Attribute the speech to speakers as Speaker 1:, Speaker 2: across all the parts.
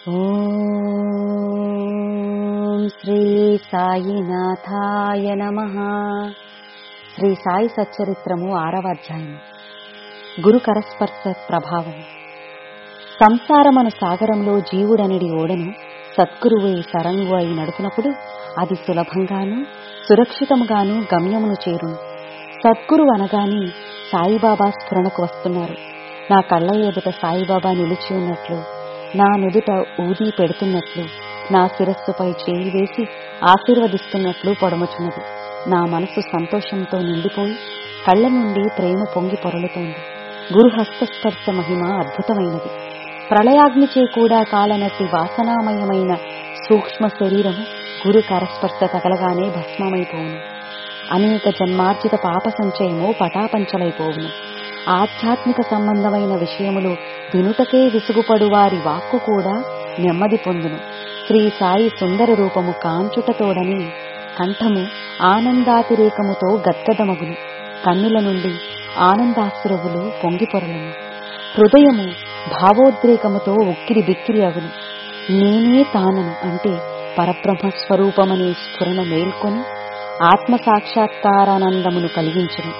Speaker 1: ఓం శ్రీ సాయినాథాయ నమ శ్రీ సాయి సచ్చరిత్రము ఆరవ అధ్యాయం గురు కరస్పర్శ ప్రభావం సంసారమను సాగరంలో జీవుడనిడి ఓడను సద్గురువు సరంగు అయి నడుపునప్పుడు అది సులభంగాను సురక్షితముగాను గమ్యమును చేరును సద్గురు అనగాని సాయిబాబా స్ఫురణకు వస్తున్నారు నా కళ్ళ ఎదుట సాయిబాబా నిలిచి ఉన్నట్లు నా నుదుట ఊది పెడుతున్నట్లు నా శిరస్సుపై చేయి వేసి ఆశీర్వదిస్తున్నట్లు పొడముచున్నది నా మనసు సంతోషంతో నిండిపోయి కళ్ళ నుండి ప్రేమ పొంగి పొరలుతోంది గురు హస్తస్పర్శ మహిమ అద్భుతమైనది ప్రళయాగ్నిచే కూడా కాలనట్టి వాసనామయమైన సూక్ష్మ శరీరము గురు కరస్పర్శ తగలగానే భస్మమైపోవును అనేక జన్మార్జిత పాప సంచయము పటాపంచలైపోవును ఆధ్యాత్మిక సంబంధమైన విషయములు వినుటకే విసుగుపడు వారి వాక్కు కూడా నెమ్మది పొందును శ్రీ సాయి సుందర రూపము కాంచుటతోడని కంఠము ఆనందాతిరేకముతో గద్గదమగును కన్నుల నుండి ఆనందాశ్రువులు పొంగిపొరలను హృదయము భావోద్రేకముతో ఉక్కిరి బిక్కిరి అగును నేనే తానను అంటే పరబ్రహ్మ స్వరూపమనే స్ఫురణ మేల్కొని ఆత్మ సాక్షాత్కారానందమును కలిగించును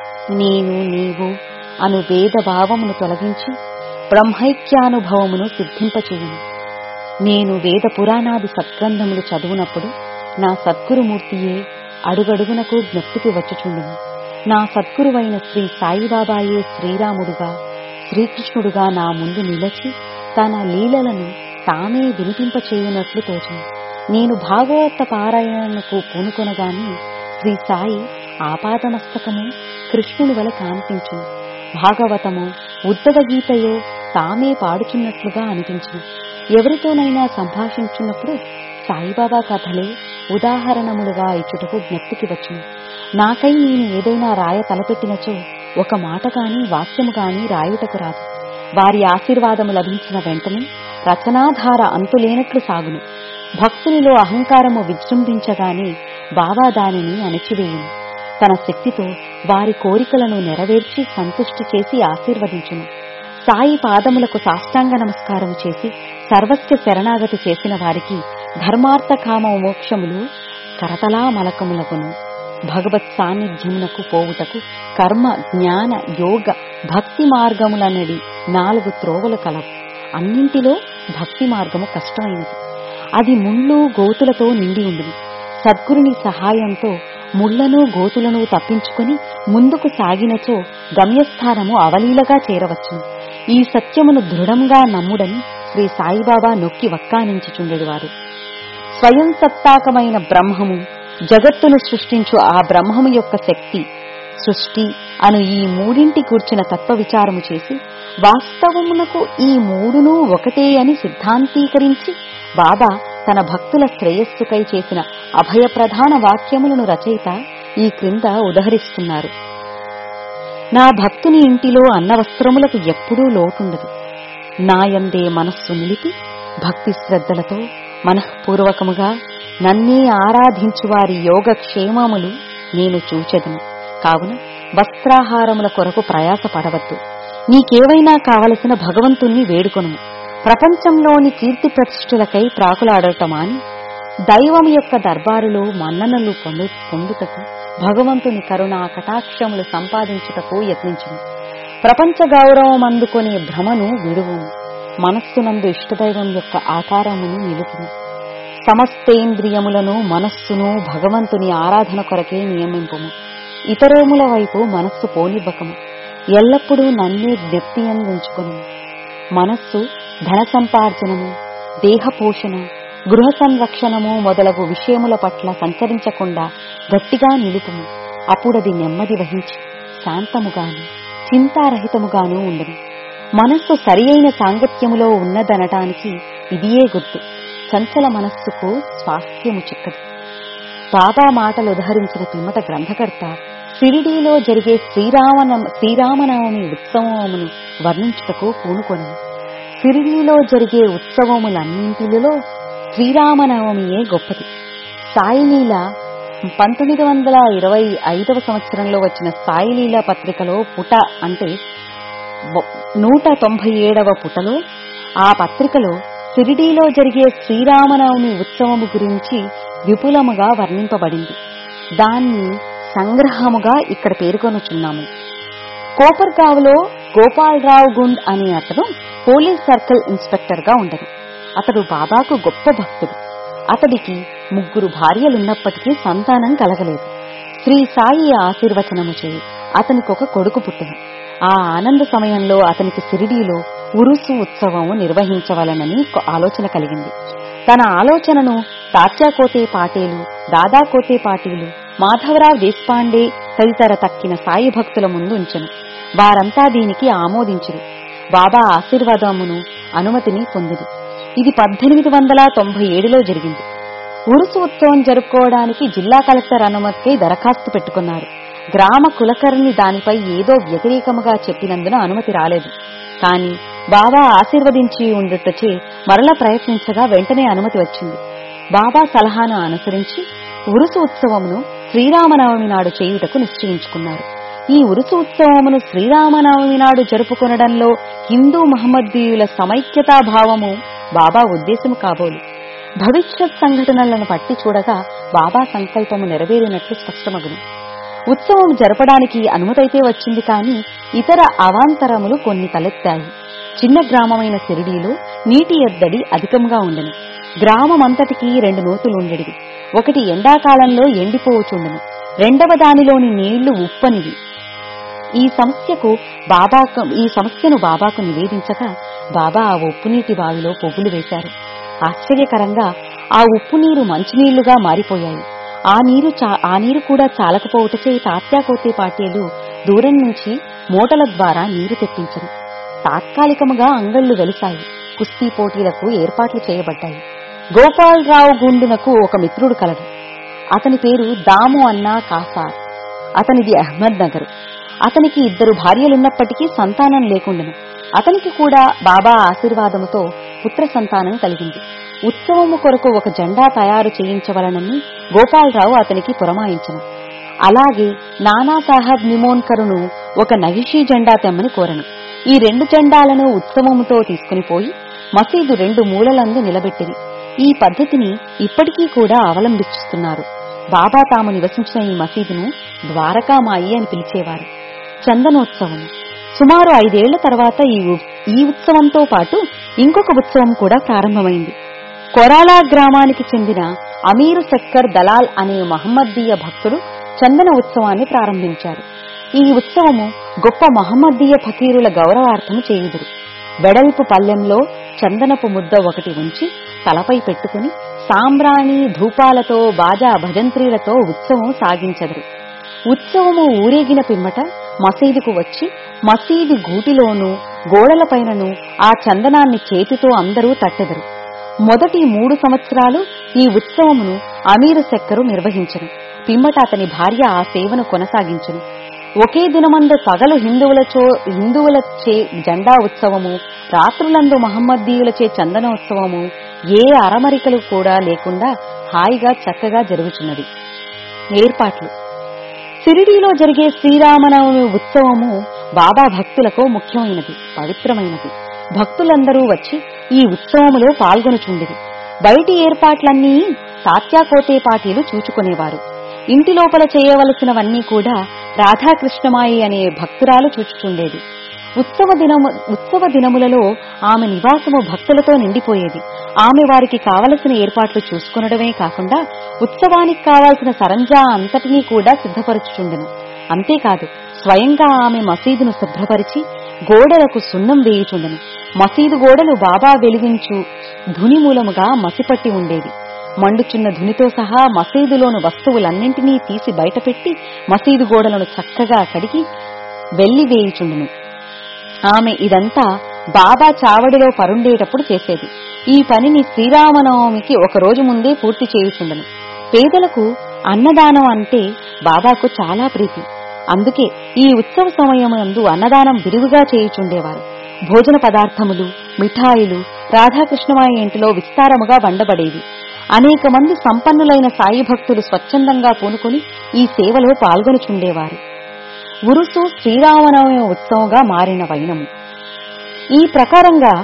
Speaker 1: నేను నీవు అను వేద భావమును తొలగించి బ్రహ్మైక్యానుభవమును సిద్ధింపచేయును నేను వేద పురాణాది సత్గ్రంథములు చదువునప్పుడు నా సద్గురుమూర్తియే అడుగడుగునకు జ్ఞప్తికి వచ్చుచుండును నా సద్గురువైన శ్రీ సాయిబాబాయే శ్రీరాముడుగా శ్రీకృష్ణుడుగా నా ముందు నిలచి తన లీలలను తామే వినిపింపచేయునట్లు తోచును నేను భాగవత పారాయణకు పూనుకొనగాని శ్రీ సాయి ఆపాదమస్తకము కృష్ణుని వల కాంతించును భాగవతము ఉద్ధవ గీతయో తామే పాడుచున్నట్లుగా అనిపించును ఎవరితోనైనా సంభాషించున్నప్పుడు సాయిబాబా కథలే ఉదాహరణములుగా ఇచ్చుటకు జ్ఞప్తికి వచ్చును నాకై నేను ఏదైనా రాయ తలపెట్టినచో ఒక మాట కాని వాక్యము కాని రాయుటకు రాదు వారి ఆశీర్వాదము లభించిన వెంటనే రచనాధార అంతులేనట్లు సాగును భక్తునిలో అహంకారము విజృంభించగానే బాబా దానిని అణిచివేయును తన శక్తితో వారి కోరికలను నెరవేర్చి సంతుష్టి చేసి ఆశీర్వదించును సాయి పాదములకు సాష్టాంగ నమస్కారము చేసి సర్వస్వ శరణాగతి చేసిన వారికి ధర్మార్థ కామ మోక్షములు కరతలా మలకములకును భగవత్ సాన్నిధ్యమునకు పోవుటకు కర్మ జ్ఞాన యోగ భక్తి మార్గములనడి నాలుగు త్రోవలు కలవు అన్నింటిలో భక్తి మార్గము కష్టమైనది అది ముళ్ళు గోతులతో నిండి ఉండును సద్గురుని సహాయంతో ముళ్లను గోతులను తప్పించుకుని ముందుకు సాగినచో గమ్యస్థానము అవలీలగా చేరవచ్చును ఈ సత్యమును దృఢంగా నమ్ముడని శ్రీ సాయిబాబా నొక్కి వక్కానించుచుండెడివారు స్వయం సత్తాకమైన బ్రహ్మము జగత్తును సృష్టించు ఆ బ్రహ్మము యొక్క శక్తి సృష్టి అను ఈ మూడింటి కూర్చిన తత్వ విచారము చేసి వాస్తవమునకు ఈ మూడును ఒకటే అని సిద్ధాంతీకరించి బాబా తన భక్తుల శ్రేయస్సుకై చేసిన అభయప్రధాన వాక్యములను రచయిత ఈ క్రింద ఉదహరిస్తున్నారు నా భక్తుని ఇంటిలో అన్నవస్త్రములకు ఎప్పుడూ లోటుండదు నాయందే మనస్సు నిలిపి భక్తి శ్రద్ధలతో మనఃపూర్వకముగా నన్నే ఆరాధించు వారి యోగక్షేమములు నేను చూచెదను కావున వస్త్రాహారముల కొరకు ప్రయాసపడవద్దు నీకేవైనా కావలసిన భగవంతుణ్ణి వేడుకొను ప్రపంచంలోని కీర్తి ప్రతిష్ఠులకై ప్రాకులాడటమాని దైవం యొక్క దర్బారులో మన్ననలు పొందు పొందుటకు భగవంతుని కరుణా కటాక్షములు సంపాదించుటకు యత్నించును ప్రపంచ గౌరవం అందుకునే భ్రమను విడువును మనస్సునందు ఇష్టదైవం యొక్క ఆకారమును నిలుపును సమస్తేంద్రియములను మనస్సును భగవంతుని ఆరాధన కొరకే నియమింపుము ఇతరోముల వైపు మనస్సు పోనివ్వకము ఎల్లప్పుడూ నన్నే జ్ఞప్తియందుంచుకును మనస్సు ధన సంపార్జనము దేహ పోషణ గృహ సంరక్షణము మొదలగు విషయముల పట్ల సంచరించకుండా గట్టిగా నిలుపుము అప్పుడది నెమ్మది వహించి శాంతముగాను చింతారహితముగాను ఉండదు మనస్సు సరి అయిన సాంగత్యములో ఉన్నదనటానికి ఇదియే గుర్తు చంచల మనస్సుకు స్వాస్థ్యము చిక్కదు బాబా మాటలు ఉదహరించిన పిమ్మట గ్రంథకర్త సిరిడీలో జరిగే శ్రీరామన శ్రీరామనవమి ఉత్సవమును వర్ణించుటకు పూనుకొను సిరిడీలో జరిగే ఉత్సవములన్నింటిలో శ్రీరామనవమియే గొప్పది సాయిలీల పంతొమ్మిది వందల ఇరవై ఐదవ సంవత్సరంలో వచ్చిన సాయిలీల పత్రికలో పుట అంటే నూట తొంభై ఏడవ పుటలో ఆ పత్రికలో సిరిడీలో జరిగే శ్రీరామనవమి ఉత్సవము గురించి విపులముగా వర్ణింపబడింది దాన్ని సంగ్రహముగా ఇక్కడ పేర్కొనుచున్నాము కోపర్గావ్లో గోపాలరావు గుండ్ అనే అతను పోలీస్ సర్కిల్ ఇన్స్పెక్టర్ గా ఉండను అతడు బాబాకు గొప్ప భక్తుడు అతడికి ముగ్గురు భార్యలున్నప్పటికీ సంతానం కలగలేదు శ్రీ సాయి ఆశీర్వచనము చేయి అతనికొక కొడుకు పుట్టెను ఆ ఆనంద సమయంలో అతనికి సిరిడీలో ఉరుసు ఉత్సవము నిర్వహించవలనని ఒక ఆలోచన కలిగింది తన ఆలోచనను తాత్యాకోతే పాటేలు దాదాకోతే పాటీలు మాధవరావు దేశపాండే తదితర తక్కిన సాయి భక్తుల ముందు ఉంచెను వారంతా దీనికి ఆమోదించురు బాబా ఆశీర్వాదమును అనుమతిని పొందిది ఇది పద్దెనిమిది వందల తొంభై ఏడులో జరిగింది ఉరుసు ఉత్సవం జరుపుకోవడానికి జిల్లా కలెక్టర్ అనుమతికై దరఖాస్తు పెట్టుకున్నారు గ్రామ కులకర్ణి దానిపై ఏదో వ్యతిరేకముగా చెప్పినందున అనుమతి రాలేదు కాని బాబా ఆశీర్వదించి ఉండుటచే మరల ప్రయత్నించగా వెంటనే అనుమతి వచ్చింది బాబా సలహాను అనుసరించి ఉరుసు ఉత్సవమును శ్రీరామనవమి నాడు చేయుటకు నిశ్చయించుకున్నారు ఈ ఉరుసు ఉత్సవమును శ్రీరామనవమి నాడు జరుపుకొనడంలో హిందూ మహమ్మదీయుల సమైక్యతాభావము బాబా ఉద్దేశము కాబోలు భవిష్యత్ సంఘటనలను పట్టి చూడగా బాబా సంకల్పము నెరవేరినట్లు స్పష్టమగును ఉత్సవం జరపడానికి అనుమతైతే వచ్చింది కాని ఇతర అవాంతరములు కొన్ని తలెత్తాయి చిన్న గ్రామమైన సిరిడీలో నీటి ఎద్దడి అధికంగా ఉండను గ్రామమంతటికి రెండు నూతులుండెడివి ఒకటి ఎండాకాలంలో ఎండిపోవచుండెను రెండవ దానిలోని నీళ్లు ఉప్పనివి ఈ సమస్యకు బాబాకు ఈ సమస్యను బాబాకు నివేదించగా బాబా ఆ ఉప్పునీటి బావిలో పొగులు వేశారు ఆశ్చర్యకరంగా ఆ ఉప్పు నీరు మంచినీళ్లుగా మారిపోయాయి ఆ నీరు చా- ఆ నీరు కూడా చాలకపోవటచే తాత్యాకోతే పాటేలు దూరం నుంచి మూటల ద్వారా నీరు తెప్పించరు తాత్కాలికముగా అంగళ్లు వెలిశాయి కుస్తీ పోటీలకు ఏర్పాట్లు చేయబడ్డాయి గోపాలరావు గుండునకు ఒక మిత్రుడు కలడు అతని పేరు దాము అన్నా కాసార్ అతనిది అహ్మద్ నగర్ అతనికి ఇద్దరు భార్యలున్నప్పటికీ సంతానం లేకుండెను అతనికి కూడా బాబా ఆశీర్వాదముతో పుత్ర సంతానం కలిగింది ఉత్సవము కొరకు ఒక జెండా తయారు చేయించవలనని గోపాలరావు అతనికి పురమాయించను అలాగే నానాసాహెబ్ నిమోన్కరును ఒక నగిషీ జెండా తెమ్మని కోరను ఈ రెండు జెండాలను ఉత్సవముతో తీసుకుని పోయి మసీదు రెండు మూలలందు నిలబెట్టిరి ఈ పద్ధతిని ఇప్పటికీ కూడా అవలంబిస్తున్నారు బాబా తాము నివసించిన ఈ మసీదును ద్వారకామాయి అని పిలిచేవారు చందనోత్సవము సుమారు ఐదేళ్ల తర్వాత ఈ ఉ- ఈ ఉత్సవంతో పాటు ఇంకొక ఉత్సవం కూడా ప్రారంభమైంది కొరాలా గ్రామానికి చెందిన అమీరు సెక్కర్ దలాల్ అనే మహమ్మద్దీయ భక్తుడు చందన ఉత్సవాన్ని ప్రారంభించారు ఈ ఉత్సవము గొప్ప మహమ్మద్దీయ ఫకీరుల గౌరవార్థము చేయుదురు వెడల్పు పల్లెంలో చందనపు ముద్ద ఒకటి ఉంచి తలపై పెట్టుకుని సాంబ్రాణి ధూపాలతో బాజా భజంత్రీలతో ఉత్సవం సాగించెదరు ఉత్సవము ఊరేగిన పిమ్మట మసీదుకు వచ్చి మసీదు గూటిలోనూ గోడలపైనను ఆ చందనాన్ని చేతితో అందరూ తట్టెదరు మొదటి మూడు సంవత్సరాలు ఈ ఉత్సవమును అమీరు సెక్కరు నిర్వహించను పిమ్మట అతని భార్య ఆ సేవను కొనసాగించును ఒకే దినమందు పగలు హిందువులచో హిందువులచే జెండా ఉత్సవము రాత్రులందు మహమ్మద్దీయులచే చందనోత్సవము ఏ అరమరికలు కూడా లేకుండా హాయిగా చక్కగా జరుగుచున్నది ఏర్పాట్లు సిరిడీలో జరిగే శ్రీరామనవమి ఉత్సవము బాబా భక్తులకు ముఖ్యమైనది పవిత్రమైనది భక్తులందరూ వచ్చి ఈ ఉత్సవములో పాల్గొనుచుండిరి బయటి ఏర్పాట్లన్నీ తాత్యాకోతే పాటీలు చూచుకునేవారు ఇంటి లోపల చేయవలసినవన్నీ కూడా రాధాకృష్ణమాయి అనే భక్తురాలు చూచుచుండేది ఉత్సవ దినము ఉత్సవ దినములలో ఆమె నివాసము భక్తులతో నిండిపోయేది ఆమె వారికి కావలసిన ఏర్పాట్లు చూసుకొనడమే కాకుండా ఉత్సవానికి కావాల్సిన సరంజా అంతటినీ కూడా సిద్ధపరచుచుండెను అంతేకాదు స్వయంగా ఆమె మసీదును శుభ్రపరిచి గోడలకు సున్నం వేయుచుండెను మసీదు గోడలు బాబా వెలిగించు ధుని మూలముగా మసిపట్టి ఉండేవి మండుచున్న ధునితో సహా మసీదులోని వస్తువులన్నింటినీ తీసి బయటపెట్టి మసీదు గోడలను చక్కగా కడిగి వెళ్లివేయుచుండును ఆమె ఇదంతా బాబా చావడిలో పరుండేటప్పుడు చేసేది ఈ పనిని శ్రీరామనవమికి ఒక రోజు ముందే పూర్తి చేయుచుండను పేదలకు అన్నదానం అంటే బాబాకు చాలా ప్రీతి అందుకే ఈ ఉత్సవ సమయమందు అన్నదానం విరివిగా చేయుచుండేవారు భోజన పదార్థములు మిఠాయిలు రాధాకృష్ణమాయ ఇంటిలో విస్తారముగా వండబడేవి అనేక మంది సంపన్నులైన సాయి భక్తులు స్వచ్ఛందంగా పూనుకొని ఈ సేవలో పాల్గొనుచుండేవారు ఉరుసు శ్రీరామనవమి ఉత్సవంగా మారిన వైనము ఈ ప్రకారంగా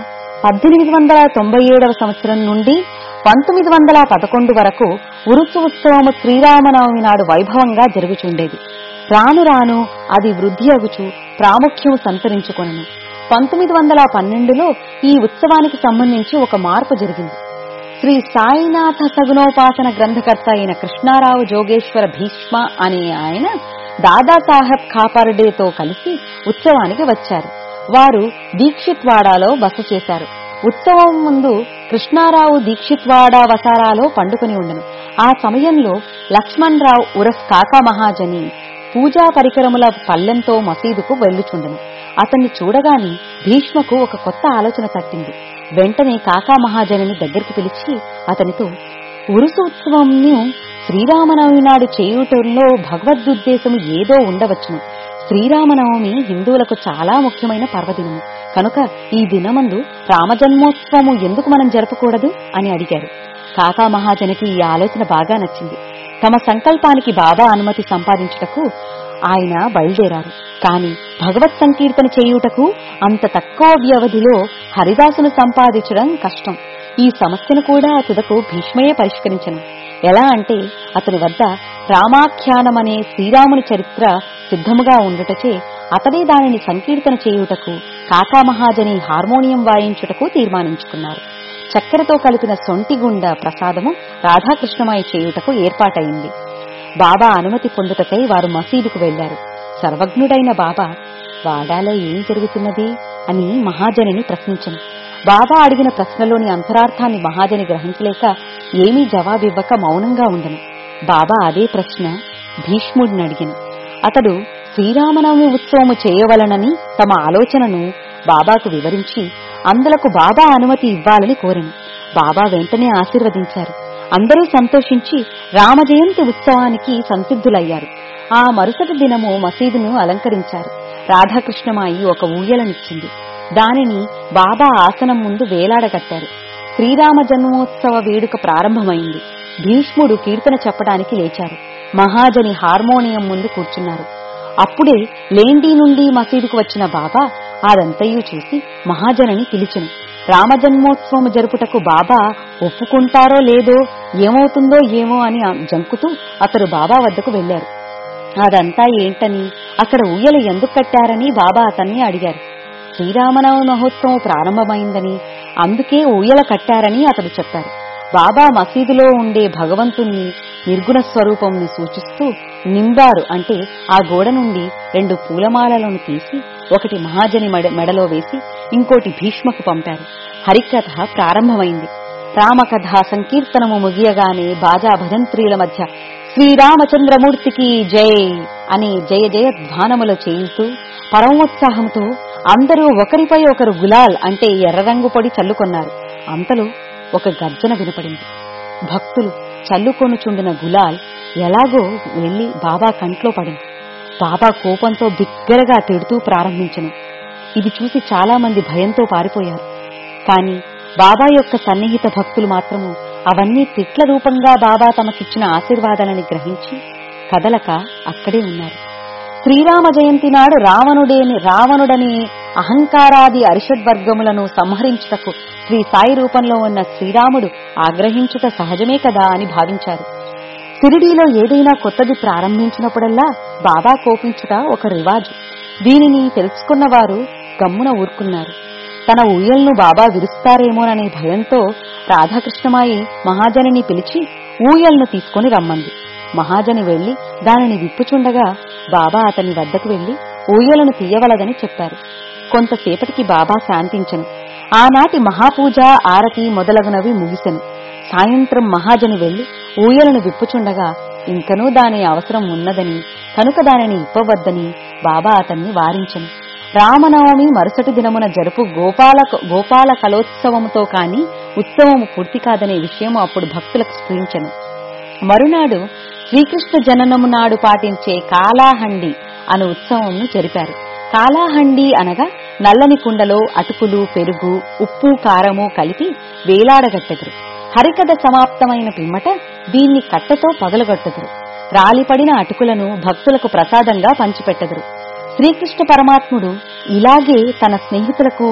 Speaker 1: పద్దెనిమిది వందల తొంభై ఏడవ సంవత్సరం నుండి పంతొమ్మిది వందల పదకొండు వరకు ఉరుసు ఉత్సవము శ్రీరామనవమి నాడు వైభవంగా జరుగుచుండేది రాను రాను అది వృద్ధి అగుచు ప్రాముఖ్యము సంతరించుకొనను పంతొమ్మిది వందల పన్నెండులో ఈ ఉత్సవానికి సంబంధించి ఒక మార్పు జరిగింది శ్రీ సాయినాథ సగుణోపాసన గ్రంథకర్త అయిన కృష్ణారావు జోగేశ్వర భీష్మ అనే ఆయన దాదాసాహెబ్ ఖాపర్డేతో కలిసి ఉత్సవానికి వచ్చారు వారు దీక్షిత్వాడాలో బస చేశారు ఉత్సవం ముందు కృష్ణారావు దీక్షిత్వాడ వసారాలో పండుకొని ఉండను ఆ సమయంలో లక్ష్మణ్ రావు ఉరఫ్ కాకా మహాజని పూజా పరికరముల పల్లెంతో మసీదుకు వెళ్ళుచుండెను అతన్ని చూడగానే భీష్మకు ఒక కొత్త ఆలోచన తట్టింది వెంటనే కాకా మహాజనిని దగ్గరికి పిలిచి అతనితో ఉరుసు ఉత్సవంను శ్రీరామనవమి నాడు చేయుటంలో భగవద్దుద్దేశము ఏదో ఉండవచ్చును శ్రీరామనవమి హిందువులకు చాలా ముఖ్యమైన పర్వదినము కనుక ఈ దినమందు రామజన్మోత్సవము ఎందుకు మనం జరపకూడదు అని అడిగారు కాకా మహాజనికి ఈ ఆలోచన బాగా నచ్చింది తమ సంకల్పానికి బాబా అనుమతి సంపాదించుటకు ఆయన బయలుదేరారు కాని భగవత్ సంకీర్తన చేయుటకు అంత తక్కువ వ్యవధిలో హరిదాసును సంపాదించడం కష్టం ఈ సమస్యను కూడా తుదకు భీష్మయే పరిష్కరించను ఎలా అంటే అతని వద్ద రామాఖ్యానమనే శ్రీరాముని చరిత్ర సిద్ధముగా ఉండుటచే అతడే దానిని సంకీర్తన చేయుటకు కాకా మహాజని హార్మోనియం వాయించుటకు తీర్మానించుకున్నారు చక్కెరతో కలిపిన సొంటిగుండ ప్రసాదము రాధాకృష్ణమాయి చేయుటకు ఏర్పాటైంది బాబా అనుమతి పొందుటకై వారు మసీదుకు వెళ్లారు సర్వజ్ఞుడైన బాబా వాడాలో ఏం జరుగుతున్నది అని మహాజనిని ప్రశ్నించను బాబా అడిగిన ప్రశ్నలోని అంతరార్థాన్ని మహాజని గ్రహించలేక ఏమీ జవాబివ్వక మౌనంగా ఉండను బాబా అదే ప్రశ్న భీష్ముడిని అడిగిన అతడు శ్రీరామనవమి ఉత్సవము చేయవలనని తమ ఆలోచనను బాబాకు వివరించి అందులకు బాబా అనుమతి ఇవ్వాలని కోరెను బాబా వెంటనే ఆశీర్వదించారు అందరూ సంతోషించి రామజయంతి ఉత్సవానికి సంసిద్ధులయ్యారు ఆ మరుసటి దినము మసీదును అలంకరించారు రాధాకృష్ణమాయి ఒక ఊయలనిచ్చింది దానిని బాబా ఆసనం ముందు వేలాడగట్టారు శ్రీరామ జన్మోత్సవ వేడుక ప్రారంభమైంది భీష్ముడు కీర్తన చెప్పడానికి లేచారు మహాజని హార్మోనియం ముందు కూర్చున్నారు అప్పుడే లేండి నుండి మసీదుకు వచ్చిన బాబా అదంతయు చూసి మహాజనని పిలిచెను రామజన్మోత్సవం జరుపుటకు బాబా ఒప్పుకుంటారో లేదో ఏమవుతుందో ఏమో అని జంకుతూ అతడు బాబా వద్దకు వెళ్లారు అదంతా ఏంటని అక్కడ ఊయల ఎందుకు కట్టారని బాబా అతన్ని అడిగారు శ్రీరామనవమి మహోత్సవం ప్రారంభమైందని అందుకే ఊయల కట్టారని అతడు చెప్పారు బాబా మసీదులో ఉండే భగవంతుణ్ణి నిర్గుణ స్వరూపంని సూచిస్తూ నింబారు అంటే ఆ గోడ నుండి రెండు పూలమాలలను తీసి ఒకటి మహాజని మెడలో వేసి ఇంకోటి భీష్మకు పంపారు హరికథ ప్రారంభమైంది రామకథ సంకీర్తనము ముగియగానే బాజా భజంత్రీల మధ్య శ్రీరామచంద్రమూర్తికి జై అని జయ జయ ధ్వానములు చేయుతూ పరమోత్సాహంతో అందరూ ఒకరిపై ఒకరు గులాల్ అంటే ఎర్ర రంగు పొడి చల్లుకొన్నారు అంతలో ఒక గర్జన వినపడింది భక్తులు చల్లుకొనుచుండిన గులాల్ ఎలాగో వెళ్లి బాబా కంట్లో పడింది బాబా కోపంతో బిగ్గరగా తిడుతూ ప్రారంభించను ఇది చూసి చాలా మంది భయంతో పారిపోయారు కాని బాబా యొక్క సన్నిహిత భక్తులు మాత్రము అవన్నీ తిట్ల రూపంగా బాబా తమకిచ్చిన ఆశీర్వాదాలని గ్రహించి కదలక అక్కడే ఉన్నారు శ్రీరామ జయంతి నాడు రావణుడేని రావణుడని అహంకారాది అరిషడ్వర్గములను సంహరించుటకు శ్రీ సాయి రూపంలో ఉన్న శ్రీరాముడు ఆగ్రహించుట సహజమే కదా అని భావించారు సిరిడీలో ఏదైనా కొత్తది ప్రారంభించినప్పుడల్లా బాబా కోపించుట ఒక రివాజు దీనిని తెలుసుకున్నవారు గమ్మున ఊరుకున్నారు తన ఊయల్ను బాబా విరుస్తారేమోననే భయంతో రాధాకృష్ణమాయి మహాజనిని పిలిచి ఊయల్ను తీసుకుని రమ్మంది మహాజని వెళ్లి దానిని విప్పుచుండగా బాబా అతని వద్దకు వెళ్లి ఊయలను తీయవలదని చెప్పారు కొంతసేపటికి బాబా శాంతించను ఆనాటి మహాపూజ ఆరతి మొదలగునవి ముగిసెను సాయంత్రం మహాజని వెళ్లి ఊయలను విప్పుచుండగా ఇంకనూ దాని అవసరం ఉన్నదని కనుక దానిని ఇప్పవద్దని బాబా అతన్ని వారించను రామనవమి మరుసటి దినమున జరుపు గోపాల గోపాల కలోత్సవముతో కాని ఉత్సవము పూర్తి కాదనే విషయం అప్పుడు భక్తులకు స్ఫురించను మరునాడు శ్రీకృష్ణ జననము నాడు పాటించే కాలాహండి అను ఉత్సవంను జరిపారు కాలాహండి అనగా నల్లని కుండలో అటుకులు పెరుగు ఉప్పు కారము కలిపి వేలాడగట్టెదరు హరికథ సమాప్తమైన పిమ్మట దీన్ని కట్టెతో పగలగొట్టెదరు రాలిపడిన అటుకులను భక్తులకు ప్రసాదంగా పంచిపెట్టెదరు శ్రీకృష్ణ పరమాత్ముడు ఇలాగే తన స్నేహితులకు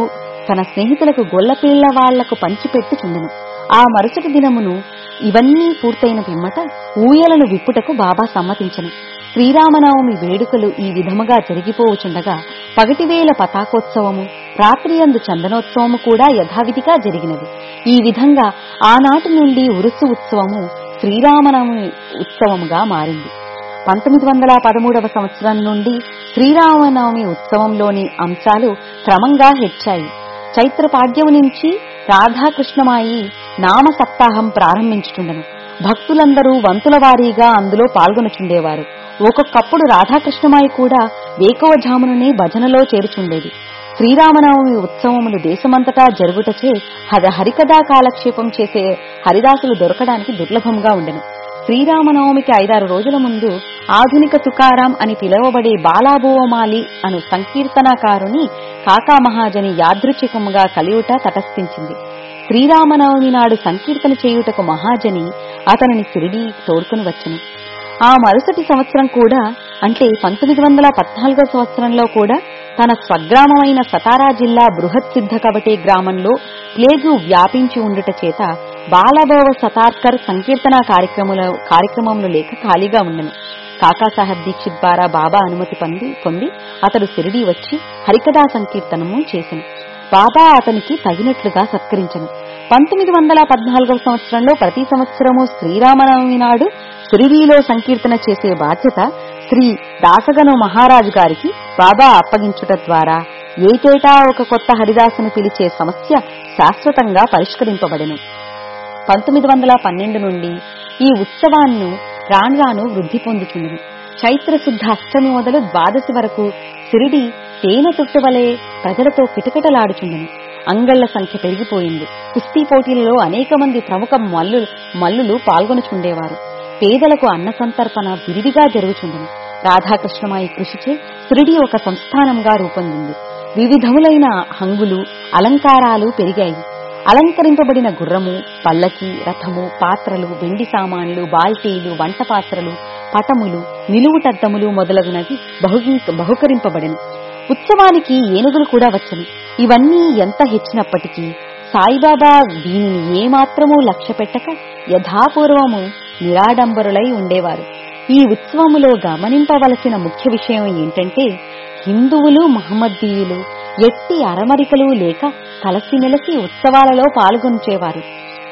Speaker 1: తన స్నేహితులకు గొల్లపిల్ల వాళ్లకు పంచిపెట్టుచుండెను ఆ మరుసటి దినమును ఇవన్నీ పూర్తయిన పిమ్మట ఊయలను విప్పుటకు బాబా సమ్మతించను శ్రీరామనవమి వేడుకలు ఈ విధముగా జరిగిపోవుచుండగా పగటివేళ పతాకోత్సవము రాత్రియందు చందనోత్సవము కూడా యథావిధిగా జరిగినది ఈ విధంగా ఆనాటి నుండి ఉరుసు ఉత్సవము శ్రీరామనవమి ఉత్సవముగా మారింది పంతొమ్మిది వందల పదమూడవ సంవత్సరం నుండి శ్రీరామనవమి ఉత్సవంలోని అంశాలు క్రమంగా హెచ్చాయి చైత్ర పాడ్యము నుంచి రాధాకృష్ణమాయి నామ సప్తాహం ప్రారంభించుచుండెను భక్తులందరూ వంతుల వారీగా అందులో పాల్గొనుచుండేవారు ఒక్కొక్కప్పుడు రాధాకృష్ణమాయి కూడా వేకువజాముననే భజనలో చేరుచుండేది శ్రీరామనవమి ఉత్సవములు దేశమంతటా జరుగుటచే హద హరికథా కాలక్షేపం చేసే హరిదాసులు దొరకడానికి దుర్లభంగా ఉండెను శ్రీరామనవమికి ఐదారు రోజుల ముందు ఆధునిక తుకారాం అని పిలువబడే బాలాబోవమాలి అను సంకీర్తనకారుని కాకా మహాజని యాదృచ్ఛికముగా కలియుట తటస్థించింది శ్రీరామనవమి నాడు సంకీర్తన చేయుటకు మహాజని అతనిని సిరిడి తోడుకుని వచ్చెను ఆ మరుసటి సంవత్సరం కూడా అంటే పంతొమ్మిది వందల పద్నాలుగో సంవత్సరంలో కూడా తన స్వగ్రామమైన సతారా జిల్లా బృహత్ సిద్ధ కబటే గ్రామంలో ప్లేగు వ్యాపించి ఉండుట చేత బాలభవ సతార్కర్ సంకీర్తన కార్యక్రముల కార్యక్రమములు లేక ఖాళీగా ఉండెను కాకాసాహెబ్ దీక్షిత్ ద్వారా బాబా అనుమతి పొంది పొంది అతడు సిరిడి వచ్చి హరికథా సంకీర్తనము చేసెను బాబా అతనికి తగినట్లుగా సత్కరించను పంతొమ్మిది వందల పద్నాలుగవ సంవత్సరంలో ప్రతి సంవత్సరము శ్రీరామనవమి నాడు సిరిడిలో సంకీర్తన చేసే బాధ్యత శ్రీ దాసగను మహారాజు గారికి బాబా అప్పగించుట ద్వారా ఏటేటా ఒక కొత్త హరిదాసును పిలిచే సమస్య శాశ్వతంగా పరిష్కరింపబడెను పంతొమ్మిది వందల పన్నెండు నుండి ఈ ఉత్సవాన్ని రాను రాను వృద్ధి పొందుతుండెను చైత్ర శుద్ధ అష్టమి మొదలు ద్వాదశి వరకు సిరిడి తేనె తుట్టువలే ప్రజలతో కిటకిటలాడుచుండెను అంగళ్ల సంఖ్య పెరిగిపోయింది కుస్తీ పోటీలలో అనేక మంది ప్రముఖ మల్లు మల్లులు పాల్గొనుచుండేవారు పేదలకు అన్న సంతర్పణ విరివిగా జరుగుచుండెను రాధాకృష్ణమాయి కృషిచే సిరిడి ఒక సంస్థానంగా రూపొందింది వివిధములైన హంగులు అలంకారాలు పెరిగాయి అలంకరింపబడిన గుర్రము పల్లకి రథము పాత్రలు వెండి సామాన్లు బాల్టీలు వంట పాత్రలు పటములు నిలువుటద్దములు మొదలగునవి బహు బహుకరింపబడెను ఉత్సవానికి ఏనుగులు కూడా వచ్చను ఇవన్నీ ఎంత హెచ్చినప్పటికీ సాయిబాబా దీనిని ఏమాత్రమూ లక్ష్య పెట్టక యథాపూర్వము నిరాడంబరులై ఉండేవారు ఈ ఉత్సవములో గమనింపవలసిన ముఖ్య విషయం ఏంటంటే హిందువులు మహమ్మదీయులు ఎట్టి అరమరికలు లేక కలిసిమెలిసి ఉత్సవాలలో పాల్గొంచేవారు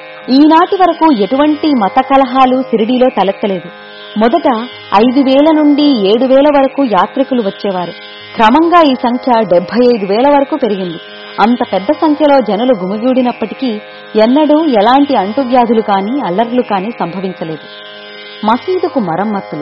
Speaker 1: ఈనాటి వరకు ఎటువంటి మత కలహాలు సిరిడిలో తలెత్తలేదు మొదట ఐదు వేల నుండి ఏడు వేల వరకు యాత్రికులు వచ్చేవారు క్రమంగా ఈ సంఖ్య డెబ్బై ఐదు వేల వరకు పెరిగింది అంత పెద్ద సంఖ్యలో జనులు గుమిగూడినప్పటికీ ఎన్నడూ ఎలాంటి అంటువ్యాధులు కాని అల్లర్లు కాని సంభవించలేదు మసీదుకు మరమ్మతులు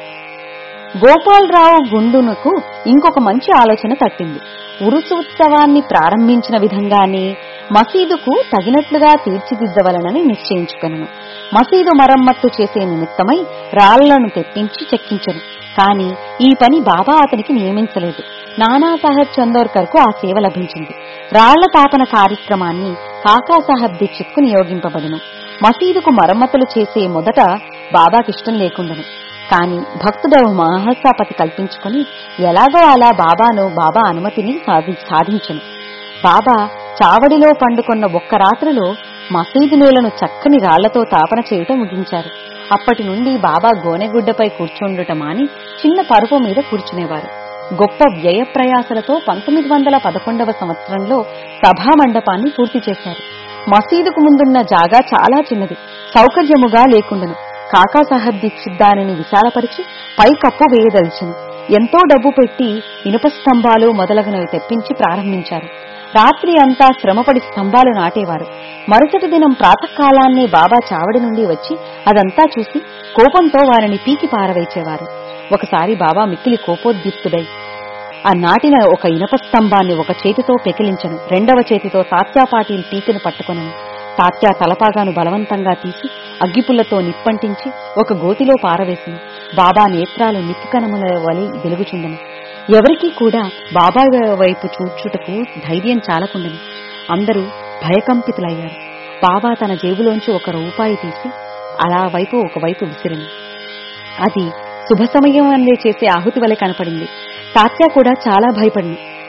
Speaker 1: గోపాలరావు గుండునకు ఇంకొక మంచి ఆలోచన తట్టింది ఉరుసు ఉత్సవాన్ని ప్రారంభించిన విధంగానే మసీదుకు తగినట్లుగా తీర్చిదిద్దవలనని నిశ్చయించుకొనను మసీదు మరమ్మత్తు చేసే నిమిత్తమై రాళ్లను తెప్పించి చెక్కించను కాని ఈ పని బాబా అతనికి నియమించలేదు నానాసాహెబ్ చందోర్కర్ కు ఆ సేవ లభించింది రాళ్ల తాపన కార్యక్రమాన్ని కాకాసాహెబ్ దీక్షిత్ కు నియోగింపబడిను మసీదుకు మరమ్మతులు చేసే మొదట బాబాకిష్టం లేకుండను కాని భక్తుడు మహసాపతి కల్పించుకుని ఎలాగో అలా బాబాను బాబా అనుమతిని సాధి- సాధించను బాబా చావడిలో పండుకొన్న ఒక్క రాత్రిలో మసీదు నేలను చక్కని రాళ్లతో తాపన చేయటం ముగించారు అప్పటి నుండి బాబా గోనెగుడ్డపై కూర్చుండుట మాని చిన్న పరుపు మీద కూర్చునేవారు గొప్ప వ్యయ ప్రయాసలతో పంతొమ్మిది వందల పదకొండవ సంవత్సరంలో సభా మండపాన్ని పూర్తి చేశారు మసీదుకు ముందున్న జాగా చాలా చిన్నది సౌకర్యముగా లేకుండెను కాకాసాహెబ్ దీక్షిత్ దానిని విశాలపరిచి పై కప్పు వేయదలిచెను ఎంతో డబ్బు పెట్టి ఇనుప స్తంభాలు మొదలగునవి తెప్పించి ప్రారంభించారు రాత్రి అంతా శ్రమపడి స్తంభాలు నాటేవారు మరుసటి దినం ప్రాతకాలాన్నే బాబా చావడి నుండి వచ్చి అదంతా చూసి కోపంతో వారిని పీకి పారవేచేవారు ఒకసారి బాబా మిక్కిలి కోపోద్యుక్తుడై ఆ నాటిన ఒక ఇనప స్తంభాన్ని ఒక చేతితో పెకిలించను రెండవ చేతితో తాత్యా పాటిల్ పీకను పట్టుకొనను తాత్యా తలపాగాను బలవంతంగా తీసి అగ్గిపుల్లతో నిప్పంటించి ఒక గోతిలో పారవేసింది బాబా నేత్రాలు నిప్పుకణముల వలె వెలుగుచుండెను ఎవరికీ కూడా బాబా వైపు చూచుటకు ధైర్యం చాలకుండెను అందరూ భయకంపితులయ్యారు బాబా తన జేబులోంచి ఒక రూపాయి తీసి అలా వైపు ఒకవైపు విసిరింది అది శుభ సమయం అందే చేసే ఆహుతి వలె కనపడింది తాత్యా కూడా చాలా భయపడింది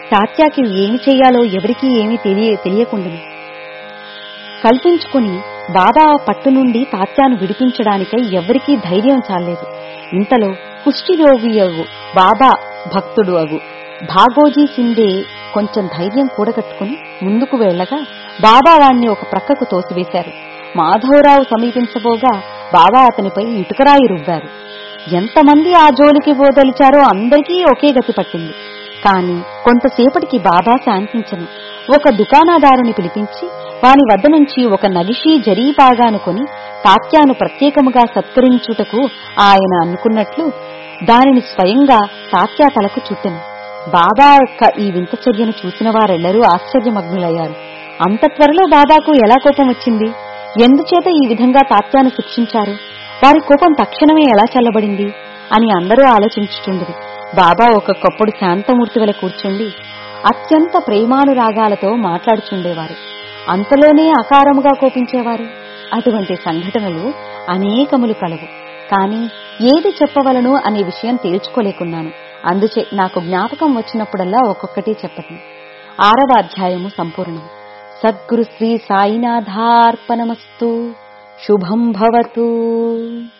Speaker 1: తాత్యాకి ఏమి చేయాలో ఎవరికీ ఏమీ తెలియ తెలియకుండాను కల్పించుకుని బాబా పట్టు నుండి తాత్యాను విడిపించడానికై ఎవరికీ ధైర్యం చాలేదు ఇంతలో కుష్ఠిరోగి అగు బాబా భక్తుడు అగు భాగోజీ సిందే కొంచెం ధైర్యం కూడగట్టుకుని ముందుకు వెళ్లగా బాబా వాణ్ణి ఒక ప్రక్కకు తోసివేశారు మాధవరావు సమీపించబోగా బాబా అతనిపై ఇటుకరాయి రువ్వారు ఎంతమంది ఆ జోలికి పోదలిచారో అందరికీ ఒకే గతి పట్టింది కాని కొంతసేపటికి బాబా శాంతించను ఒక దుకాణదారుని పిలిపించి వాని వద్ద నుంచి ఒక నగిషీ జరీపాగాను కొని తాత్యాను ప్రత్యేకముగా సత్కరించుటకు ఆయన అనుకున్నట్లు దానిని స్వయంగా తాత్యా తలకు చుట్టెను బాబా యొక్క ఈ వింత చర్యను చూసిన వారెల్లరూ ఆశ్చర్యమగ్నులయ్యారు అంత త్వరలో బాబాకు ఎలా కోపం వచ్చింది ఎందుచేత ఈ విధంగా తాత్యాను శిక్షించారు వారి కోపం తక్షణమే ఎలా చల్లబడింది అని అందరూ ఆలోచించుచుండిరి బాబా ఒక్కొక్కప్పుడు శాంతమూర్తి వలె కూర్చుండి అత్యంత ప్రేమానురాగాలతో మాట్లాడుచుండేవారు అంతలోనే అకారముగా కోపించేవారు అటువంటి సంఘటనలు అనేకములు కలవు కాని ఏది చెప్పవలను అనే విషయం తేల్చుకోలేకున్నాను అందుచే నాకు జ్ఞాపకం వచ్చినప్పుడల్లా ఒక్కొక్కటి చెప్పను ఆరవ అధ్యాయము సంపూర్ణం సద్గురు శ్రీ సాయినాథార్పణమస్తు శుభం భవతు